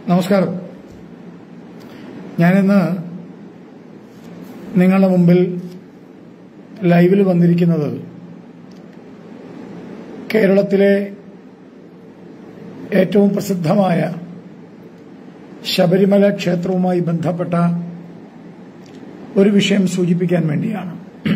നമസ്കാരം ഞാനിന്ന് നിങ്ങളുടെ മുമ്പിൽ ലൈവിൽ വന്നിരിക്കുന്നത് കേരളത്തിലെ ഏറ്റവും പ്രസിദ്ധമായ ശബരിമല ക്ഷേത്രവുമായി ബന്ധപ്പെട്ട ഒരു വിഷയം സൂചിപ്പിക്കാൻ വേണ്ടിയാണ്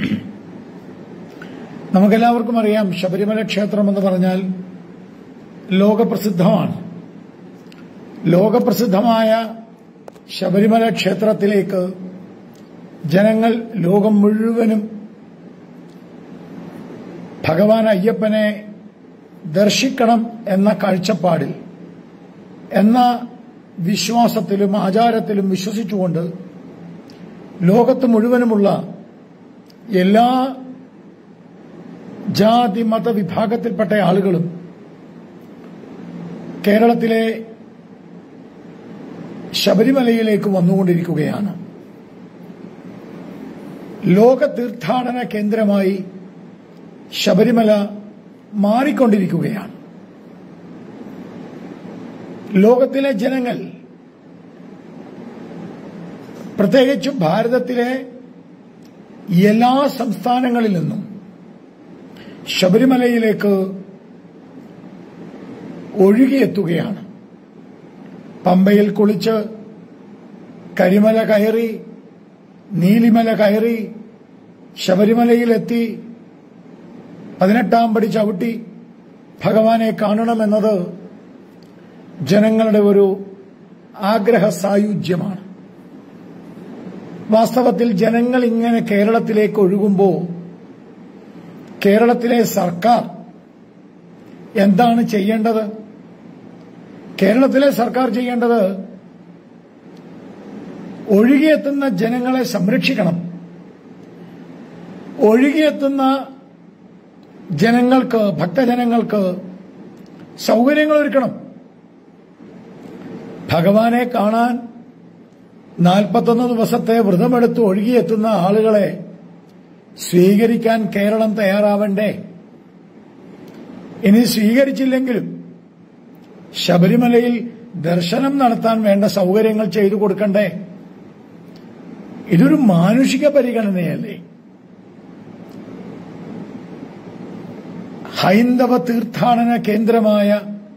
നമുക്കെല്ലാവർക്കും അറിയാം ശബരിമല ക്ഷേത്രം എന്ന് പറഞ്ഞാൽ ലോകപ്രസിദ്ധമാണ് ലോകപ്രസിദ്ധമായ ശബരിമല ക്ഷേത്രത്തിലേക്ക് ജനങ്ങൾ ലോകം മുഴുവനും ഭഗവാൻ അയ്യപ്പനെ ദർശിക്കണം എന്ന കാഴ്ചപ്പാടിൽ എന്ന വിശ്വാസത്തിലും ആചാരത്തിലും വിശ്വസിച്ചുകൊണ്ട് ലോകത്ത് മുഴുവനുമുള്ള എല്ലാ ജാതി മത വിഭാഗത്തിൽപ്പെട്ട ആളുകളും കേരളത്തിലെ ശബരിമലയിലേക്ക് വന്നുകൊണ്ടിരിക്കുകയാണ് ലോക തീർത്ഥാടന കേന്ദ്രമായി ശബരിമല മാറിക്കൊണ്ടിരിക്കുകയാണ് ലോകത്തിലെ ജനങ്ങൾ പ്രത്യേകിച്ചും ഭാരതത്തിലെ എല്ലാ സംസ്ഥാനങ്ങളിൽ നിന്നും ശബരിമലയിലേക്ക് ഒഴുകിയെത്തുകയാണ് പമ്പയിൽ കുളിച്ച് കരിമല കയറി നീലിമല കയറി ശബരിമലയിലെത്തി പതിനെട്ടാം പടി ചവിട്ടി ഭഗവാനെ കാണണമെന്നത് ജനങ്ങളുടെ ഒരു ആഗ്രഹ സായുജ്യമാണ് വാസ്തവത്തിൽ ജനങ്ങൾ ഇങ്ങനെ കേരളത്തിലേക്ക് ഒഴുകുമ്പോൾ കേരളത്തിലെ സർക്കാർ എന്താണ് ചെയ്യേണ്ടത് കേരളത്തിലെ സർക്കാർ ചെയ്യേണ്ടത് ഒഴുകിയെത്തുന്ന ജനങ്ങളെ സംരക്ഷിക്കണം ഒഴുകിയെത്തുന്ന ജനങ്ങൾക്ക് ഭക്തജനങ്ങൾക്ക് സൗകര്യങ്ങൾ ഒരുക്കണം ഭഗവാനെ കാണാൻ നാൽപ്പത്തൊന്ന് ദിവസത്തെ വ്രതമെടുത്ത് ഒഴുകിയെത്തുന്ന ആളുകളെ സ്വീകരിക്കാൻ കേരളം തയ്യാറാവണ്ടേ ഇനി സ്വീകരിച്ചില്ലെങ്കിലും ശബരിമലയിൽ ദർശനം നടത്താൻ വേണ്ട സൗകര്യങ്ങൾ ചെയ്തു കൊടുക്കണ്ടേ ഇതൊരു മാനുഷിക പരിഗണനയല്ലേ ഹൈന്ദവ തീർത്ഥാടന കേന്ദ്രമായ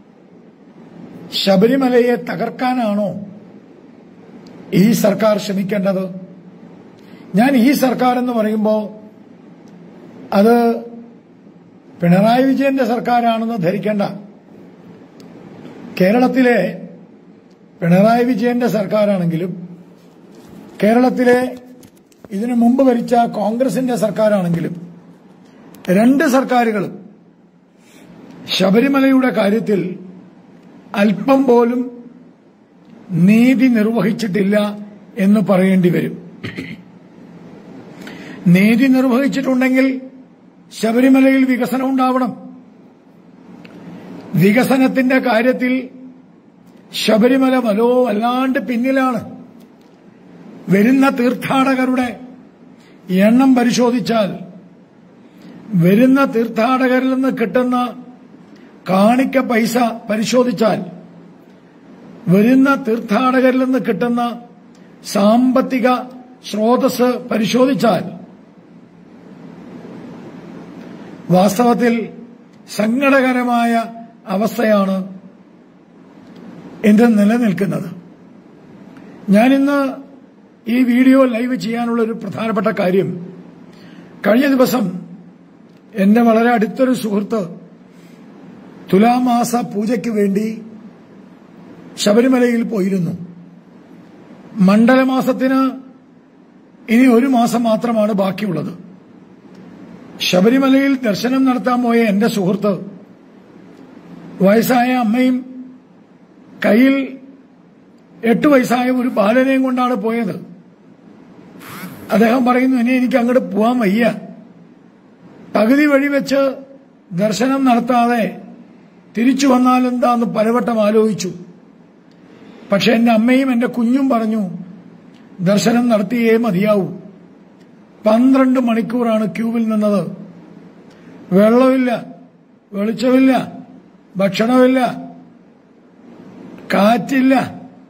ശബരിമലയെ തകർക്കാനാണോ ഈ സർക്കാർ ശ്രമിക്കേണ്ടത് ഞാൻ ഈ സർക്കാർ എന്ന് പറയുമ്പോൾ അത് പിണറായി വിജയന്റെ സർക്കാരാണെന്ന് ധരിക്കേണ്ട കേരളത്തിലെ പിണറായി വിജയന്റെ സർക്കാരാണെങ്കിലും കേരളത്തിലെ ഇതിനു മുമ്പ് ഭരിച്ച കോൺഗ്രസിന്റെ സർക്കാരാണെങ്കിലും രണ്ട് സർക്കാരുകളും ശബരിമലയുടെ കാര്യത്തിൽ അല്പം പോലും നീതി നിർവഹിച്ചിട്ടില്ല എന്ന് പറയേണ്ടി വരും നീതി നിർവഹിച്ചിട്ടുണ്ടെങ്കിൽ ശബരിമലയിൽ വികസനം ഉണ്ടാവണം വികസനത്തിന്റെ കാര്യത്തിൽ ശബരിമല വലോ വല്ലാണ്ട് പിന്നിലാണ് വരുന്ന തീർത്ഥാടകരുടെ എണ്ണം പരിശോധിച്ചാൽ വരുന്ന തീർത്ഥാടകരിൽ നിന്ന് കിട്ടുന്ന കാണിക്ക പൈസ പരിശോധിച്ചാൽ വരുന്ന തീർത്ഥാടകരിൽ നിന്ന് കിട്ടുന്ന സാമ്പത്തിക സ്രോതസ് പരിശോധിച്ചാൽ വാസ്തവത്തിൽ സങ്കടകരമായ അവസ്ഥയാണ് ഇന്ന് നിലനിൽക്കുന്നത് ഞാനിന്ന് ഈ വീഡിയോ ലൈവ് ചെയ്യാനുള്ള ഒരു പ്രധാനപ്പെട്ട കാര്യം കഴിഞ്ഞ ദിവസം എന്റെ വളരെ അടുത്തൊരു സുഹൃത്ത് തുലാമാസ പൂജയ്ക്ക് വേണ്ടി ശബരിമലയിൽ പോയിരുന്നു മണ്ഡലമാസത്തിന് ഇനി ഒരു മാസം മാത്രമാണ് ബാക്കിയുള്ളത് ശബരിമലയിൽ ദർശനം നടത്താൻ പോയ എന്റെ സുഹൃത്ത് വയസ്സായ അമ്മയും കയ്യിൽ എട്ട് വയസ്സായ ഒരു ബാലനെയും കൊണ്ടാണ് പോയത് അദ്ദേഹം പറയുന്നു ഇനി എനിക്ക് അങ്ങോട്ട് പോവാൻ വയ്യ പകുതി വഴി വെച്ച് ദർശനം നടത്താതെ തിരിച്ചു വന്നാൽ എന്താന്ന് പലവട്ടം ആലോചിച്ചു പക്ഷെ എന്റെ അമ്മയും എന്റെ കുഞ്ഞും പറഞ്ഞു ദർശനം നടത്തിയേ മതിയാവൂ പന്ത്രണ്ട് മണിക്കൂറാണ് ക്യൂവിൽ നിന്നത് വെള്ളമില്ല വെളിച്ചമില്ല ഭക്ഷണമില്ല കാറ്റില്ല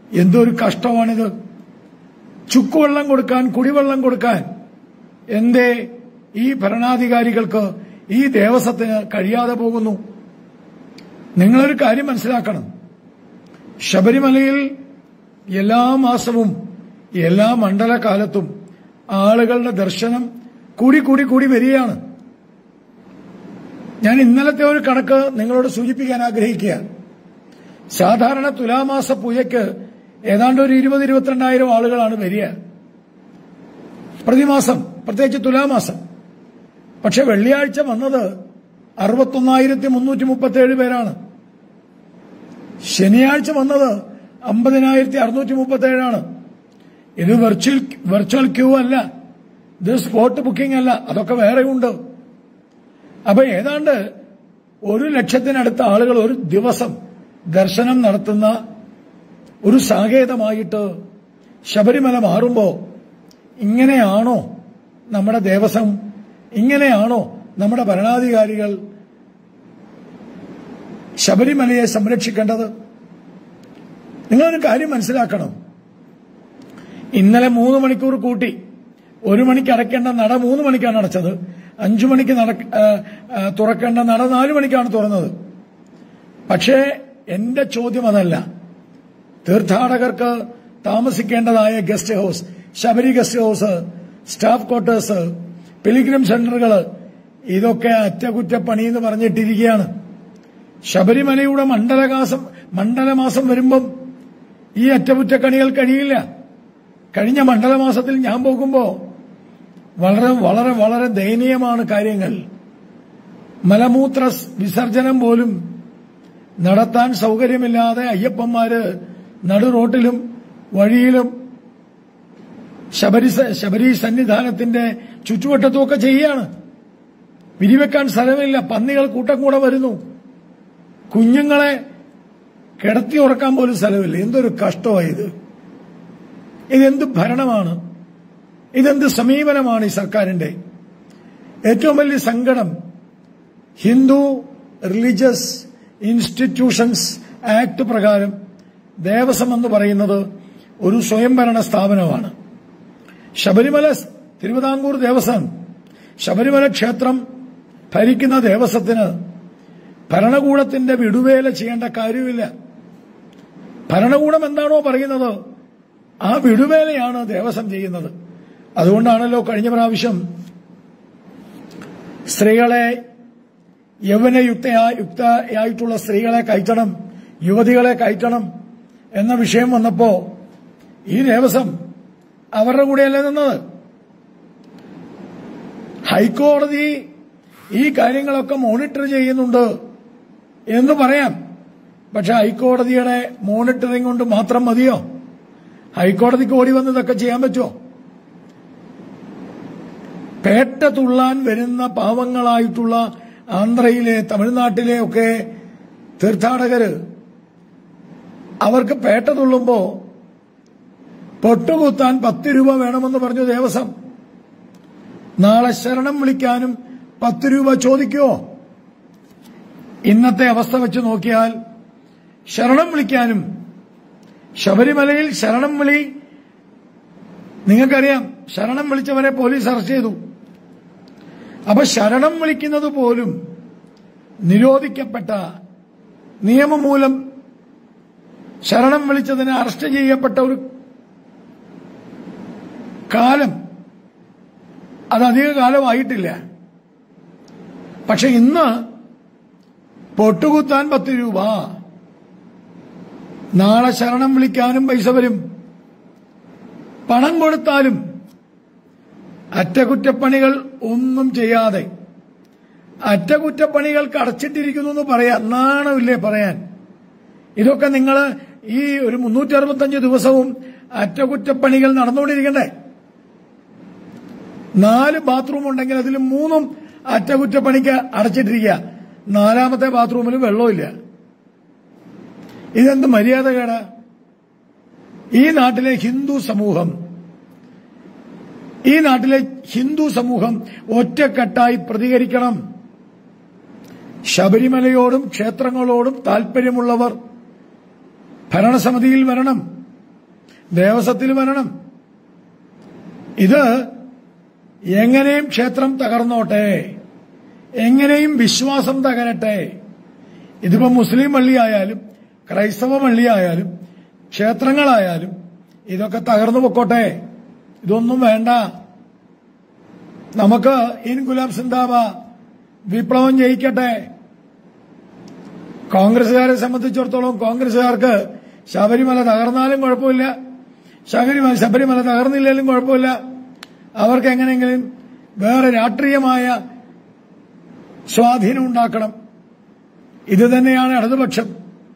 എന്തൊരു കഷ്ടമാണിത് ചുക്കുവെള്ളം കൊടുക്കാൻ കുടിവെള്ളം കൊടുക്കാൻ എന്തേ ഈ ഭരണാധികാരികൾക്ക് ഈ ദേവസ്വത്തിന് കഴിയാതെ പോകുന്നു നിങ്ങളൊരു കാര്യം മനസ്സിലാക്കണം ശബരിമലയിൽ എല്ലാ മാസവും എല്ലാ മണ്ഡലകാലത്തും ആളുകളുടെ ദർശനം കൂടി കൂടി കൂടി വരികയാണ് ഞാൻ ഇന്നലത്തെ ഒരു കണക്ക് നിങ്ങളോട് സൂചിപ്പിക്കാൻ ആഗ്രഹിക്കുക സാധാരണ തുലാമാസ പൂജയ്ക്ക് ഏതാണ്ട് ഒരു ഇരുപത് ഇരുപത്തിരണ്ടായിരം ആളുകളാണ് വരിക പ്രതിമാസം പ്രത്യേകിച്ച് തുലാമാസം പക്ഷെ വെള്ളിയാഴ്ച വന്നത് അറുപത്തൊന്നായിരത്തി മുന്നൂറ്റി മുപ്പത്തേഴ് പേരാണ് ശനിയാഴ്ച വന്നത് അമ്പതിനായിരത്തി അറുന്നൂറ്റി മുപ്പത്തേഴാണ് ഇത് വെർച്വൽ വെർച്വൽ ക്യൂ അല്ല ഇത് സ്പോട്ട് ബുക്കിംഗ് അല്ല അതൊക്കെ വേറെ ഉണ്ട് അപ്പൊ ഏതാണ്ട് ഒരു ലക്ഷത്തിനടുത്ത ആളുകൾ ഒരു ദിവസം ദർശനം നടത്തുന്ന ഒരു സാകേതമായിട്ട് ശബരിമല മാറുമ്പോ ഇങ്ങനെയാണോ നമ്മുടെ ദേവസ്വം ഇങ്ങനെയാണോ നമ്മുടെ ഭരണാധികാരികൾ ശബരിമലയെ സംരക്ഷിക്കേണ്ടത് നിങ്ങളൊരു കാര്യം മനസ്സിലാക്കണം ഇന്നലെ മൂന്ന് മണിക്കൂർ കൂട്ടി ഒരു മണിക്ക് അടയ്ക്കേണ്ട നട മൂന്ന് മണിക്കാണ് അടച്ചത് അഞ്ചു മണിക്ക് നട- ആ, ആ, തുറക്കേണ്ട നട നാലു മണിക്കാണ് തുറന്നത് പക്ഷേ എന്റെ ചോദ്യം അതല്ല തീർത്ഥാടകർക്ക് താമസിക്കേണ്ടതായ guest house Sabari guest house staff quarters pilgrim സെന്ററുകൾ ഇതൊക്കെ അറ്റകുറ്റപ്പണി എന്ന് പറഞ്ഞിട്ടിരിക്കുകയാണ് ശബരിമലയുടെ മണ്ഡലകാസം മണ്ഡലമാസം വരുമ്പം ഈ അറ്റകുറ്റപ്പണികൾ കഴിയില്ല കഴിഞ്ഞ മണ്ഡലമാസത്തിൽ ഞാൻ പോകുമ്പോ വളരെ വളരെ വളരെ ദയനീയമാണ് കാര്യങ്ങൾ മലമൂത്ര സ് വിസർജനം പോലും നടത്താൻ സൗകര്യമില്ലാതെ അയ്യപ്പന്മാര് നടു റോട്ടിലും വഴിയിലും ശബരി സ- ശബരി സന്നിധാനത്തിന്റെ ചുറ്റുവട്ടത്തുമൊക്കെ ചെയ്യാണ് വിരിവെക്കാൻ സ്ഥലമില്ല പന്നികൾ കൂട്ടം കൂടെ വരുന്നു കുഞ്ഞുങ്ങളെ കിടത്തി ഉറക്കാൻ പോലും സ്ഥലമില്ല എന്തൊരു കഷ്ടമായി ഇത് ഇതെന്ത് ഭരണമാണ് ഇതെന്ത് സമീപനമാണ് ഈ സർക്കാരിന്റെ ഏറ്റവും വലിയ സങ്കടം ഹിന്ദു റിലീജിയസ് ഇൻസ്റ്റിറ്റ്യൂഷൻസ് ആക്ട് പ്രകാരം ദേവസ്വം എന്ന് പറയുന്നത് ഒരു സ്വയംഭരണ സ്ഥാപനമാണ് ശബരിമല തിരുവിതാംകൂർ ദേവസ്വം ശബരിമല ക്ഷേത്രം ഭരിക്കുന്ന ദേവസ്വത്തിന് ഭരണകൂടത്തിന്റെ വിടുവേല ചെയ്യേണ്ട കാര്യമില്ല ഭരണകൂടം എന്താണോ പറയുന്നത് ആ വിടുവേലയാണ് ദേവസ്വം ചെയ്യുന്നത് അതുകൊണ്ടാണല്ലോ കഴിഞ്ഞ പ്രാവശ്യം സ്ത്രീകളെ യൗവനയുക്തയാ യുക്തയായിട്ടുള്ള സ്ത്രീകളെ കയറ്റണം യുവതികളെ കയറ്റണം എന്ന വിഷയം വന്നപ്പോ ഈ ദേവസ്വം അവരുടെ കൂടെയല്ലേ നിന്നത് ഹൈക്കോടതി ഈ കാര്യങ്ങളൊക്കെ മോണിറ്റർ ചെയ്യുന്നുണ്ട് എന്ന് പറയാം പക്ഷെ ഹൈക്കോടതിയുടെ മോണിറ്ററിംഗ് കൊണ്ട് മാത്രം മതിയോ ഹൈക്കോടതിക്ക് ഓടി വന്ന് ഇതൊക്കെ ചെയ്യാൻ പറ്റുമോ പേട്ട തുള്ളാൻ വരുന്ന പാവങ്ങളായിട്ടുള്ള ആന്ധ്രയിലെ തമിഴ്നാട്ടിലെ ഒക്കെ തീർത്ഥാടകര് അവർക്ക് പേട്ട തുള്ളുമ്പോ പൊട്ടുകുത്താൻ പത്ത് രൂപ വേണമെന്ന് പറഞ്ഞു ദേവസ്വം നാളെ ശരണം വിളിക്കാനും പത്ത് രൂപ ചോദിക്കുമോ ഇന്നത്തെ അവസ്ഥ വെച്ച് നോക്കിയാൽ ശരണം വിളിക്കാനും ശബരിമലയിൽ ശരണം വിളി നിങ്ങൾക്കറിയാം ശരണം വിളിച്ചവരെ പോലീസ് അറസ്റ്റ് ചെയ്തു അപ്പൊ ശരണം വിളിക്കുന്നത് പോലും നിരോധിക്കപ്പെട്ട നിയമം മൂലം ശരണം വിളിച്ചതിന് അറസ്റ്റ് ചെയ്യപ്പെട്ട ഒരു കാലം അത് അധിക കാലമായിട്ടില്ല പക്ഷെ ഇന്ന് പൊട്ടുകുത്താൻ പത്ത് രൂപ നാളെ ശരണം വിളിക്കാനും പൈസ വരും പണം കൊടുത്താലും അറ്റകുറ്റപ്പണികൾ ഒന്നും ചെയ്യാതെ അറ്റകുറ്റപ്പണികൾക്ക് അടച്ചിട്ടിരിക്കുന്നു എന്ന് പറയാം നാണമില്ലേ പറയാൻ ഇതൊക്കെ നിങ്ങൾ ഈ ഒരു മുന്നൂറ്റി അറുപത്തഞ്ച് ദിവസവും അറ്റകുറ്റപ്പണികൾ നടന്നുകൊണ്ടിരിക്കണ്ടേ നാല് ബാത്റൂം ഉണ്ടെങ്കിൽ അതിൽ മൂന്നും അറ്റകുറ്റപ്പണിക്ക് അടച്ചിട്ടിരിക്കുക നാലാമത്തെ ബാത്റൂമിൽ വെള്ളമില്ല ഇതെന്ത് മര്യാദകേടാ ഈ നാട്ടിലെ ഹിന്ദു സമൂഹം ഈ നാട്ടിലെ ഹിന്ദു സമൂഹം ഒറ്റക്കെട്ടായി പ്രതികരിക്കണം ശബരിമലയോടും ക്ഷേത്രങ്ങളോടും താൽപര്യമുള്ളവർ ഭരണസമിതിയിൽ വരണം ദേവസ്വത്തിൽ വരണം ഇത് എങ്ങനെയും ക്ഷേത്രം തകർന്നോട്ടെ എങ്ങനെയും വിശ്വാസം തകരട്ടെ ഇതിപ്പോ മുസ്ലിം പള്ളിയായാലും ക്രൈസ്തവ പള്ളിയായാലും ക്ഷേത്രങ്ങളായാലും ഇതൊക്കെ തകർന്നു പൊക്കോട്ടെ ഇതൊന്നും വേണ്ട നമുക്ക് ഇൻ ഗുലാം സിന്ദാബ വിപ്ലവം ജയിക്കട്ടെ കോൺഗ്രസുകാരെ സംബന്ധിച്ചിടത്തോളം കോൺഗ്രസുകാർക്ക് ശബരിമല തകർന്നാലും കുഴപ്പമില്ല ശബരിമല ശബരിമല തകർന്നില്ലെങ്കിലും കുഴപ്പമില്ല അവർക്ക് എങ്ങനെയെങ്കിലും വേറെ രാഷ്ട്രീയമായ സ്വാധീനം ഉണ്ടാക്കണം ഇത് തന്നെയാണ് ഇടതുപക്ഷം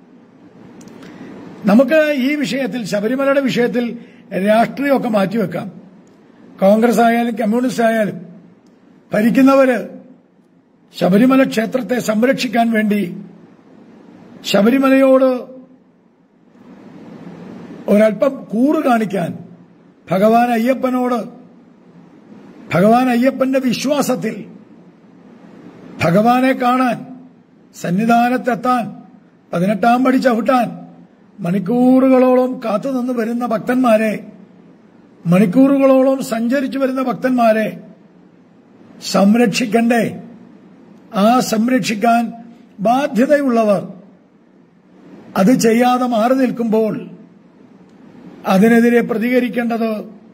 നമുക്ക് ഈ വിഷയത്തിൽ ശബരിമലയുടെ വിഷയത്തിൽ രാഷ്ട്രീയമൊക്കെ മാറ്റിവെക്കാം കോൺഗ്രസ് ആയാലും കമ്മ്യൂണിസ്റ്റ് ആയാലും ഭരിക്കുന്നവര് ശബരിമല ക്ഷേത്രത്തെ സംരക്ഷിക്കാൻ വേണ്ടി ശബരിമലയോട് ഒരല്പം കൂറ് കാണിക്കാൻ ഭഗവാൻ അയ്യപ്പനോട് ഭഗവാൻ അയ്യപ്പന്റെ വിശ്വാസത്തിൽ ഭഗവാനെ കാണാൻ സന്നിധാനത്തെത്താൻ പതിനെട്ടാം പടി ചവിട്ടാൻ മണിക്കൂറുകളോളം കാത്തുനിന്ന് വരുന്ന ഭക്തന്മാരെ മണിക്കൂറുകളോളം സഞ്ചരിച്ചു വരുന്ന ഭക്തന്മാരെ സംരക്ഷിക്കണ്ടേ ആ സംരക്ഷിക്കാൻ ബാധ്യതയുള്ളവർ അത് ചെയ്യാതെ മാറി നിൽക്കുമ്പോൾ അതിനെതിരെ പ്രതികരിക്കേണ്ടത്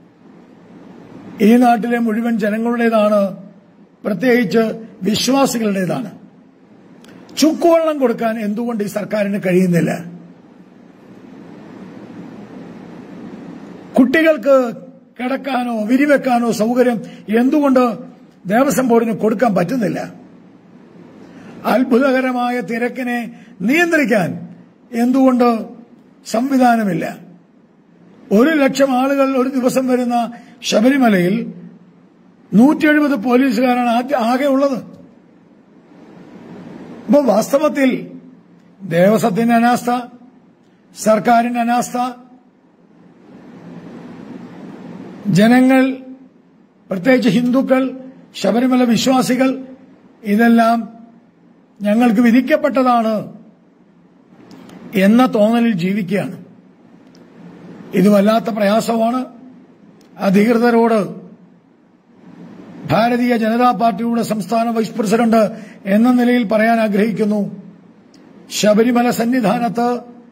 ഈ നാട്ടിലെ മുഴുവൻ ജനങ്ങളുടേതാണ് പ്രത്യേകിച്ച് വിശ്വാസികളുടേതാണ് ചുക്കുവെള്ളം കൊടുക്കാൻ എന്തുകൊണ്ട് ഈ സർക്കാരിന് കഴിയുന്നില്ല കുട്ടികൾക്ക് കിടക്കാനോ വിരിവെക്കാനോ സൗകര്യം എന്തുകൊണ്ട് ദേവസ്വം ബോർഡിന് കൊടുക്കാൻ പറ്റുന്നില്ല അത്ഭുതകരമായ തിരക്കിനെ നിയന്ത്രിക്കാൻ എന്തുകൊണ്ട് സംവിധാനമില്ല ഒരു ലക്ഷം ആളുകൾ ഒരു ദിവസം വരുന്ന ശബരിമലയിൽ നൂറ്റി എഴുപത് പോലീസുകാരാണ് ആദ്യ ആകെ ഉള്ളത് അപ്പോൾ വാസ്തവത്തിൽ ദേവസ്വത്തിന്റെ അനാസ്ഥ സർക്കാരിന്റെ അനാസ്ഥ ജനങ്ങൾ പ്രത്യേകിച്ച് ഹിന്ദുക്കൾ ശബരിമല വിശ്വാസികൾ ഇതെല്ലാം ഞങ്ങൾക്ക് വിധിക്കപ്പെട്ടതാണ് എന്ന തോന്നലിൽ ജീവിക്കുകയാണ് ഇത് വല്ലാത്ത പ്രയാസമാണ് അധികൃതരോട് ഭാരതീയ ജനതാ പാർട്ടിയുടെ സംസ്ഥാന വൈസ് പ്രസിഡന്റ് എന്ന നിലയിൽ പറയാൻ ആഗ്രഹിക്കുന്നു ശബരിമല സന്നിധാനത്ത്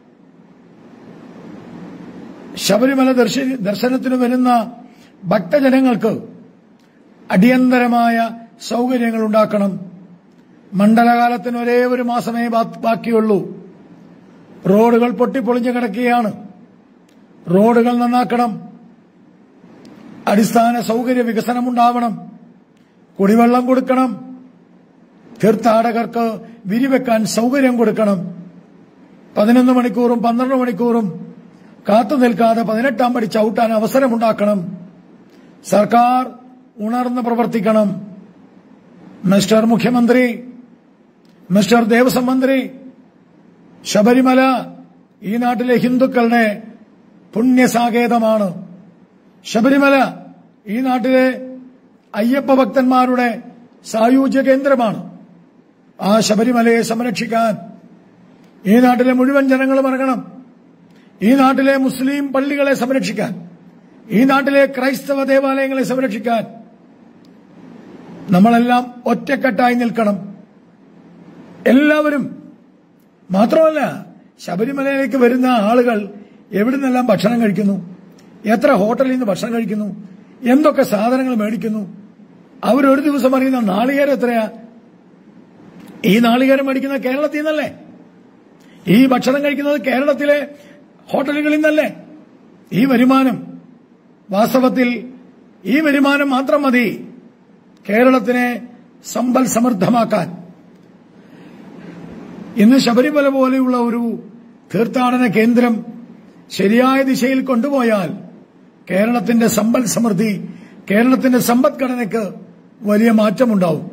ശബരിമല ദർശ- ദർശനത്തിന് വരുന്ന ഭക്തജനങ്ങൾക്ക് അടിയന്തരമായ സൗകര്യങ്ങൾ ഉണ്ടാക്കണം മണ്ഡലകാലത്തിന് ഒരേ ഒരു മാസമേ ബാ- ബാക്കിയുള്ളൂ റോഡുകൾ പൊട്ടിപ്പൊളിഞ്ഞു കിടക്കുകയാണ് റോഡുകൾ നന്നാക്കണം അടിസ്ഥാന സൗകര്യ വികസനമുണ്ടാവണം കുടിവെള്ളം കൊടുക്കണം തീർത്ഥാടകർക്ക് വിരിവെക്കാൻ സൗകര്യം കൊടുക്കണം പതിനൊന്ന് മണിക്കൂറും പന്ത്രണ്ട് മണിക്കൂറും കാത്തു നിൽക്കാതെ പതിനെട്ടാം പടി ചവിട്ടാൻ അവസരമുണ്ടാക്കണം സർക്കാർ ഉണർന്ന് പ്രവർത്തിക്കണം മിസ്റ്റർ മുഖ്യമന്ത്രി മിസ്റ്റർ ദേവസ്വം മന്ത്രി ശബരിമല ഈ നാട്ടിലെ ഹിന്ദുക്കളുടെ പുണ്യസാകേതമാണ് ശബരിമല ഈ നാട്ടിലെ അയ്യപ്പ ഭക്തന്മാരുടെ സായൂജ്യ കേന്ദ്രമാണ് ആ ശബരിമലയെ സംരക്ഷിക്കാൻ ഈ നാട്ടിലെ മുഴുവൻ ജനങ്ങളും ഇറങ്ങണം ഈ നാട്ടിലെ മുസ്ലിം പള്ളികളെ സംരക്ഷിക്കാൻ ഈ നാട്ടിലെ ക്രൈസ്തവ ദേവാലയങ്ങളെ സംരക്ഷിക്കാൻ നമ്മളെല്ലാം ഒറ്റക്കെട്ടായി നിൽക്കണം എല്ലാവരും മാത്രമല്ല ശബരിമലയിലേക്ക് വരുന്ന ആളുകൾ എവിടെ നിന്നെല്ലാം ഭക്ഷണം കഴിക്കുന്നു എത്ര ഹോട്ടലിൽ നിന്ന് ഭക്ഷണം കഴിക്കുന്നു എന്തൊക്കെ സാധനങ്ങൾ മേടിക്കുന്നു അവരൊരു ദിവസം അറിയുന്ന നാളികേരം എത്രയാ ഈ നാളികേരം മേടിക്കുന്ന കേരളത്തിൽ നിന്നല്ലേ ഈ ഭക്ഷണം കഴിക്കുന്നത് കേരളത്തിലെ ഹോട്ടലുകളിൽ നിന്നല്ലേ ഈ വരുമാനം വാസ്തവത്തിൽ ഈ വരുമാനം മാത്രം മതി കേരളത്തിനെ സമ്പൽ സമൃദ്ധമാക്കാൻ ഇന്ന് ശബരിമല പോലെയുള്ള ഒരു തീർത്ഥാടന കേന്ദ്രം ശരിയായ ദിശയിൽ കൊണ്ടുപോയാൽ കേരളത്തിന്റെ സമ്പൽ സമൃദ്ധി കേരളത്തിന്റെ സമ്പദ്ഘടനയ്ക്ക് വലിയ മാറ്റമുണ്ടാവും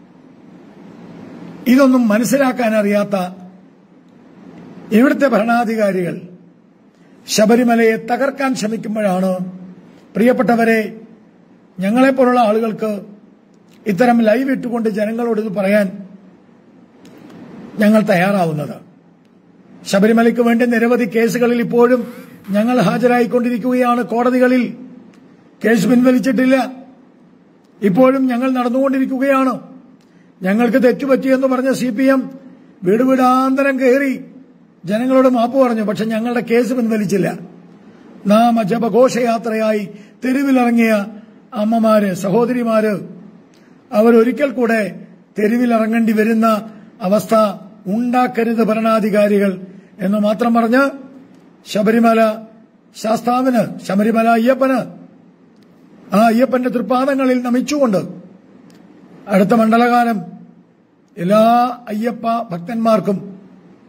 ഇതൊന്നും മനസ്സിലാക്കാൻ അറിയാത്ത ഇവിടുത്തെ ഭരണാധികാരികൾ ശബരിമലയെ തകർക്കാൻ ശ്രമിക്കുമ്പോഴാണ് പ്രിയപ്പെട്ടവരെ ഞങ്ങളെപ്പോലുള്ള ആളുകൾക്ക് ഇത്തരം ലൈവ് ഇട്ടുകൊണ്ട് ജനങ്ങളോട് ഇത് പറയാൻ ഞങ്ങൾ തയ്യാറാവുന്നത് ശബരിമലയ്ക്ക് വേണ്ടി നിരവധി കേസുകളിൽ ഇപ്പോഴും ഞങ്ങൾ ഹാജരായിക്കൊണ്ടിരിക്കുകയാണ് കോടതികളിൽ കേസ് പിൻവലിച്ചിട്ടില്ല ഇപ്പോഴും ഞങ്ങൾ നടന്നുകൊണ്ടിരിക്കുകയാണ് ഞങ്ങൾക്ക് തെറ്റുപറ്റിയെന്ന് പറഞ്ഞ സി പി എം വീട് വീടാന്തരം കയറി ജനങ്ങളോട് മാപ്പ് പറഞ്ഞു പക്ഷെ ഞങ്ങളുടെ കേസ് പിൻവലിച്ചില്ല നാമ ജപഘോഷയാത്രയായി തെരുവിലിറങ്ങിയ അമ്മമാര് സഹോദരിമാര് അവരൊരിക്കൽ കൂടെ തെരുവിലിറങ്ങേണ്ടി വരുന്ന അവസ്ഥ ഉണ്ടാക്കരുത് ഭരണാധികാരികൾ എന്ന് മാത്രം പറഞ്ഞ് ശബരിമല ശാസ്താവിന് ശബരിമല അയ്യപ്പന് ആ അയ്യപ്പന്റെ തൃപ്പാദങ്ങളിൽ നമിച്ചുകൊണ്ട് അടുത്ത മണ്ഡലകാലം എല്ലാ അയ്യപ്പ ഭക്തന്മാർക്കും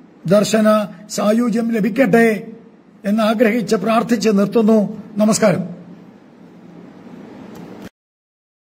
ദർശന സായുജ്യം ലഭിക്കട്ടെ എന്ന് ആഗ്രഹിച്ച് പ്രാർത്ഥിച്ച് നിർത്തുന്നു നമസ്കാരം